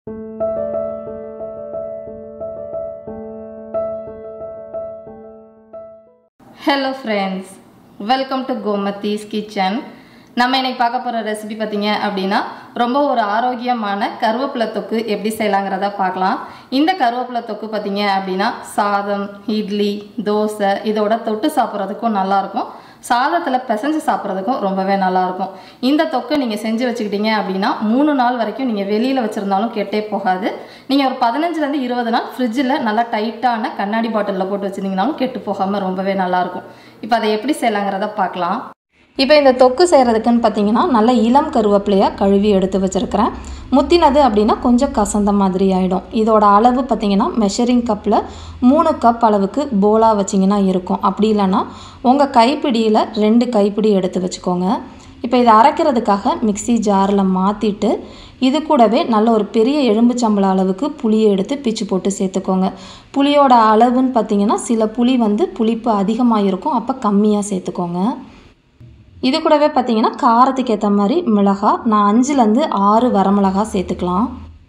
hello friends welcome to Gomathi's kitchen நம்ம இன்னைக்கு பார்க்க போகிற ரெசிபி பார்த்தீங்க அப்படின்னா ரொம்ப ஒரு ஆரோக்கியமான கருவேப்பிலை தொக்கு எப்படி செய்யலாங்கிறத பார்க்கலாம் இந்த கருவேப்பிலை தொக்கு பார்த்தீங்க அப்படின்னா சாதம் இட்லி தோசை இதோட தொட்டு சாப்பிட்றதுக்கும் நல்லாயிருக்கும் சாதத்தில் பிசைஞ்சு சாப்பிட்றதுக்கும் ரொம்பவே நல்லாயிருக்கும் இந்த தொக்கு நீங்கள் செஞ்சு வச்சுக்கிட்டீங்க அப்படின்னா மூணு நாள் வரைக்கும் நீங்கள் வெளியில் வச்சுருந்தாலும் கெட்டே போகாது நீங்கள் ஒரு பதினஞ்சுலேருந்து இருபது நாள் ஃப்ரிட்ஜில் நல்லா டைட்டான கண்ணாடி பாட்டிலில் போட்டு வச்சுருந்தீங்கனாலும் கெட்டு போகாமல் ரொம்பவே நல்லாயிருக்கும் இப்போ அதை எப்படி செய்யலாங்கிறத பார்க்கலாம் இப்போ இந்த தொக்கு செய்கிறதுக்குன்னு பார்த்தீங்கன்னா நல்ல இளம் கருவேப்பிலையாக கழுவி எடுத்து வச்சுருக்கிறேன் முத்தினது அப்படின்னா கொஞ்சம் கசந்த மாதிரி ஆகிடும் இதோட அளவு பார்த்தீங்கன்னா மெஷரிங் கப்பில் மூணு கப் அளவுக்கு போலாக வச்சிங்கன்னா இருக்கும் அப்படி இல்லைன்னா உங்கள் கைப்பிடியில் ரெண்டு கைப்பிடி எடுத்து வச்சுக்கோங்க இப்போ இதை அரைக்கிறதுக்காக மிக்ஸி ஜாரில் மாற்றிட்டு இது கூடவே நல்ல ஒரு பெரிய எலும்புச்சம்பளம் அளவுக்கு புளியை எடுத்து பிச்சு போட்டு சேர்த்துக்கோங்க புளியோட அளவுன்னு பார்த்தீங்கன்னா சில புளி வந்து புளிப்பு அதிகமாக இருக்கும் அப்போ கம்மியாக சேர்த்துக்கோங்க இது கூடவே பார்த்தீங்கன்னா காரத்துக்கு ஏற்ற மாதிரி மிளகா நான் அஞ்சுலேருந்து ஆறு வரமிளகா சேர்த்துக்கலாம்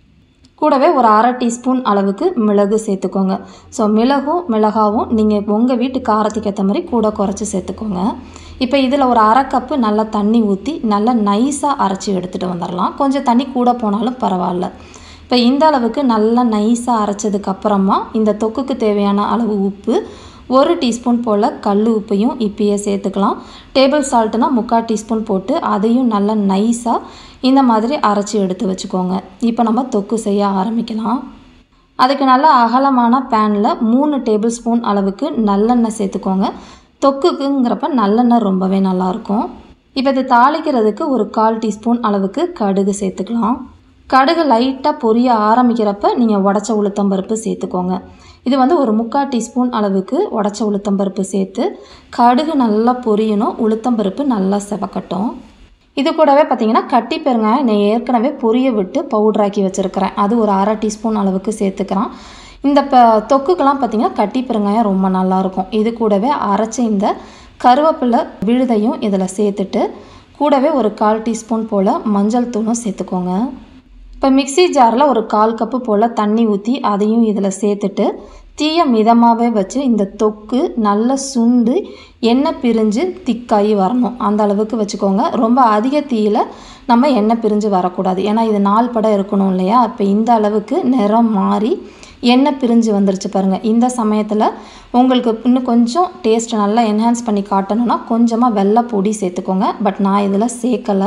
கூடவே ஒரு அரை டீஸ்பூன் அளவுக்கு மிளகு சேர்த்துக்கோங்க ஸோ மிளகும் மிளகாவும் நீங்கள் உங்கள் வீட்டு காரத்துக்கு ஏற்ற மாதிரி கூட குறைச்சி சேர்த்துக்கோங்க இப்போ இதில் ஒரு அரை கப்பு நல்லா தண்ணி ஊற்றி நல்லா நைஸாக அரைச்சி எடுத்துகிட்டு வந்துடலாம் கொஞ்சம் தண்ணி கூட போனாலும் பரவாயில்ல இப்போ இந்த அளவுக்கு நல்லா நைஸாக அரைச்சதுக்கப்புறமா இந்த தொக்குக்கு தேவையான அளவு உப்பு ஒரு டீஸ்பூன் போல் கல் உப்பையும் இப்பயே சேர்த்துக்கலாம் டேபிள் சால்ட்னா முக்கால் டீஸ்பூன் போட்டு அதையும் நல்லா நைஸாக இந்த மாதிரி அரைச்சி எடுத்து வச்சுக்கோங்க இப்போ நம்ம தொக்கு செய்ய ஆரம்பிக்கலாம் அதுக்கு நல்ல அகலமான பேனில் மூணு டேபிள் ஸ்பூன் அளவுக்கு நல்லெண்ணெய் சேர்த்துக்கோங்க தொக்குக்குங்கிறப்ப நல்லெண்ணெய் ரொம்பவே நல்லாயிருக்கும் இப்போ இது தாளிக்கிறதுக்கு ஒரு கால் டீஸ்பூன் அளவுக்கு கடுகு சேர்த்துக்கலாம் கடுகு லைட்டாக பொரிய ஆரம்பிக்கிறப்ப நீங்கள் உடச்ச உளுத்தம்பருப்பு சேர்த்துக்கோங்க இது வந்து ஒரு முக்கால் டீஸ்பூன் அளவுக்கு உடச்ச உளுத்தம்பருப்பு சேர்த்து கடுகு நல்லா பொரியணும் உளுத்தம்பருப்பு நல்லா செவக்கட்டும் இது கூடவே பார்த்தீங்கன்னா கட்டி பெருங்காயம் நான் ஏற்கனவே பொரிய விட்டு பவுட்ராக்கி வச்சுருக்கிறேன் அது ஒரு அரை டீஸ்பூன் அளவுக்கு சேர்த்துக்கிறேன் இந்த ப தொக்குக்கெல்லாம் பார்த்தீங்கன்னா கட்டி பெருங்காயம் ரொம்ப நல்லாயிருக்கும் இது கூடவே அரைச்ச இந்த கருவேப்பிலை விழுதையும் இதில் சேர்த்துட்டு கூடவே ஒரு கால் டீஸ்பூன் போல் மஞ்சள் தூளும் சேர்த்துக்கோங்க இப்போ மிக்சி ஜாரில் ஒரு கால் கப்பு போல் தண்ணி ஊற்றி அதையும் இதில் சேர்த்துட்டு தீய மிதமாகவே வச்சு இந்த தொக்கு நல்ல சுண்டு எண்ணெய் பிரிஞ்சு திக்காகி வரணும் அந்த அளவுக்கு வச்சுக்கோங்க ரொம்ப அதிக தீயில் நம்ம எண்ணெய் பிரிஞ்சு வரக்கூடாது ஏன்னா இது நாள் படம் இருக்கணும் இல்லையா இப்போ இந்த அளவுக்கு நிறம் மாறி எண்ணெய் பிரிஞ்சு வந்துருச்சு பாருங்கள் இந்த சமயத்தில் உங்களுக்கு இன்னும் கொஞ்சம் டேஸ்ட் நல்லா என்ஹான்ஸ் பண்ணி காட்டணும்னா கொஞ்சமாக வெள்ளை பொடி சேர்த்துக்கோங்க பட் நான் இதில் சேர்க்கலை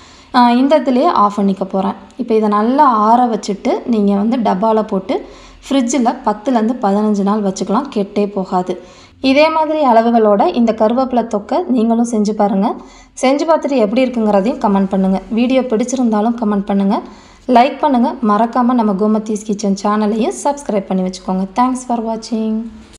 இந்த இதுலேயே ஆஃப் பண்ணிக்க போகிறேன் இப்போ இதை நல்லா ஆற வச்சுட்டு நீங்கள் வந்து டப்பாவில் போட்டு ஃப்ரிட்ஜில் பத்துலேருந்து பதினஞ்சு நாள் வச்சுக்கலாம் கெட்டே போகாது இதே மாதிரி அளவுகளோட இந்த கருவேப்பிலை தொக்கை நீங்களும் செஞ்சு பாருங்கள் செஞ்சு பார்த்துட்டு எப்படி இருக்குங்கிறதையும் கமெண்ட் பண்ணுங்கள் வீடியோ பிடிச்சிருந்தாலும் கமெண்ட் பண்ணுங்கள் லைக் பண்ணுங்கள் மறக்காமல் நம்ம கோமத்தீஸ் கிச்சன் சேனலையும் சப்ஸ்கிரைப் பண்ணி வச்சுக்கோங்க தேங்க்ஸ் ஃபார் வாட்சிங்